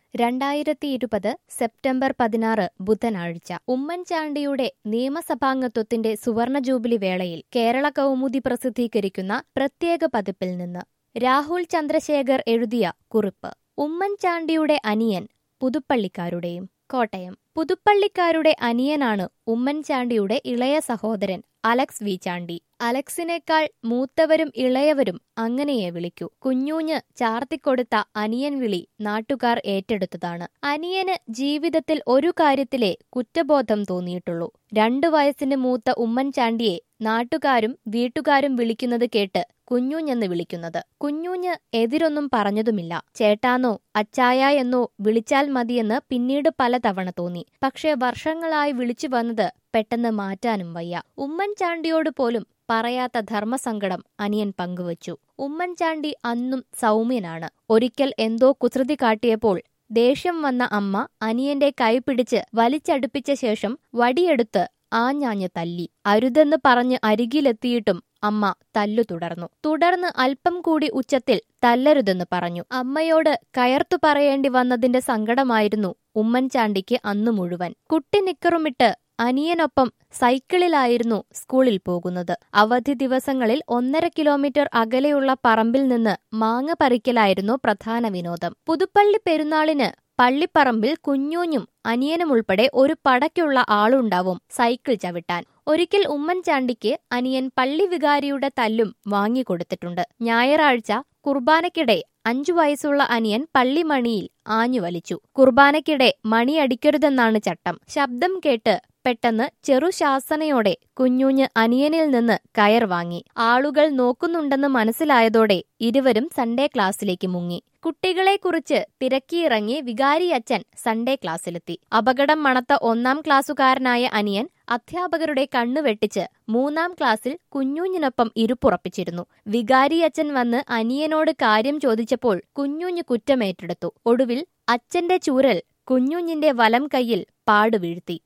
രണ്ടായിരത്തി ഇരുപത് സെപ്റ്റംബർ പതിനാറ് ബുധനാഴ്ച ഉമ്മൻചാണ്ടിയുടെ നിയമസഭാംഗത്വത്തിന്റെ സുവർണ ജൂബിലി വേളയിൽ കേരള കൗമുദി പ്രസിദ്ധീകരിക്കുന്ന പ്രത്യേക പതിപ്പിൽ നിന്ന് രാഹുൽ ചന്ദ്രശേഖർ എഴുതിയ കുറിപ്പ് ഉമ്മൻചാണ്ടിയുടെ അനിയൻ പുതുപ്പള്ളിക്കാരുടെയും കോട്ടയം പുതുപ്പള്ളിക്കാരുടെ അനിയനാണ് ഉമ്മൻചാണ്ടിയുടെ ഇളയ സഹോദരൻ അലക്സ് വി ചാണ്ടി അലക്സിനേക്കാൾ മൂത്തവരും ഇളയവരും അങ്ങനെയേ വിളിക്കൂ കുഞ്ഞൂഞ്ഞ് ചാർത്തിക്കൊടുത്ത അനിയൻ വിളി നാട്ടുകാർ ഏറ്റെടുത്തതാണ് അനിയന് ജീവിതത്തിൽ ഒരു കാര്യത്തിലേ കുറ്റബോധം തോന്നിയിട്ടുള്ളൂ രണ്ടു വയസ്സിന് മൂത്ത ഉമ്മൻചാണ്ടിയെ നാട്ടുകാരും വീട്ടുകാരും വിളിക്കുന്നത് കേട്ട് കുഞ്ഞൂഞ്ഞെന്ന് വിളിക്കുന്നത് കുഞ്ഞൂഞ്ഞ് എതിരൊന്നും പറഞ്ഞതുമില്ല ചേട്ടാന്നോ അച്ചായ എന്നോ വിളിച്ചാൽ മതിയെന്ന് പിന്നീട് പലതവണ തോന്നി പക്ഷേ വർഷങ്ങളായി വിളിച്ചു വന്നത് പെട്ടെന്ന് മാറ്റാനും വയ്യ ഉമ്മൻചാണ്ടിയോട് പോലും പറയാത്ത ധർമ്മസങ്കടം അനിയൻ പങ്കുവച്ചു ഉമ്മൻചാണ്ടി അന്നും സൗമ്യനാണ് ഒരിക്കൽ എന്തോ കുസൃതി കാട്ടിയപ്പോൾ ദേഷ്യം വന്ന അമ്മ അനിയന്റെ കൈ പിടിച്ച് വലിച്ചടുപ്പിച്ച ശേഷം വടിയെടുത്ത് ആഞ്ഞാഞ്ഞ് തല്ലി അരുതെന്ന് പറഞ്ഞ് അരികിലെത്തിയിട്ടും അമ്മ തല്ലു തുടർന്നു തുടർന്ന് അല്പം കൂടി ഉച്ചത്തിൽ തല്ലരുതെന്ന് പറഞ്ഞു അമ്മയോട് കയർത്തു പറയേണ്ടി വന്നതിന്റെ സങ്കടമായിരുന്നു ഉമ്മൻചാണ്ടിക്ക് അന്നു മുഴുവൻ കുട്ടി നിക്കറുമിട്ട് അനിയനൊപ്പം സൈക്കിളിലായിരുന്നു സ്കൂളിൽ പോകുന്നത് അവധി ദിവസങ്ങളിൽ ഒന്നര കിലോമീറ്റർ അകലെയുള്ള പറമ്പിൽ നിന്ന് മാങ്ങ പറിക്കലായിരുന്നു പ്രധാന വിനോദം പുതുപ്പള്ളി പെരുന്നാളിന് പള്ളിപ്പറമ്പിൽ കുഞ്ഞൂഞ്ഞും അനിയനും ഉൾപ്പെടെ ഒരു പടയ്ക്കുള്ള ആളുണ്ടാവും സൈക്കിൾ ചവിട്ടാൻ ഒരിക്കൽ ഉമ്മൻചാണ്ടിക്ക് അനിയൻ പള്ളി വികാരിയുടെ തല്ലും വാങ്ങിക്കൊടുത്തിട്ടുണ്ട് ഞായറാഴ്ച കുർബാനയ്ക്കിടെ അഞ്ചു വയസ്സുള്ള അനിയൻ പള്ളിമണിയിൽ ആഞ്ഞു വലിച്ചു കുർബാനയ്ക്കിടെ മണിയടിക്കരുതെന്നാണ് ചട്ടം ശബ്ദം കേട്ട് പെട്ടെന്ന് ചെറുശാസനയോടെ കുഞ്ഞുഞ്ഞ് അനിയനിൽ നിന്ന് കയർ വാങ്ങി ആളുകൾ നോക്കുന്നുണ്ടെന്ന് മനസ്സിലായതോടെ ഇരുവരും സൺഡേ ക്ലാസ്സിലേക്ക് മുങ്ങി കുട്ടികളെക്കുറിച്ച് തിരക്കിയിറങ്ങി വികാരിയച്ഛൻ സൺഡേ ക്ലാസ്സിലെത്തി അപകടം മണത്ത ഒന്നാം ക്ലാസ്സുകാരനായ അനിയൻ അധ്യാപകരുടെ കണ്ണു വെട്ടിച്ച് മൂന്നാം ക്ലാസ്സിൽ കുഞ്ഞൂഞ്ഞിനൊപ്പം ഇരുപ്പുറപ്പിച്ചിരുന്നു വികാരിയച്ഛൻ വന്ന് അനിയനോട് കാര്യം ചോദിച്ചപ്പോൾ കുഞ്ഞൂഞ്ഞ് കുറ്റമേറ്റെടുത്തു ഒടുവിൽ അച്ഛന്റെ ചൂരൽ കുഞ്ഞുഞ്ഞിന്റെ വലം കൈയിൽ പാടുവീഴ്ത്തി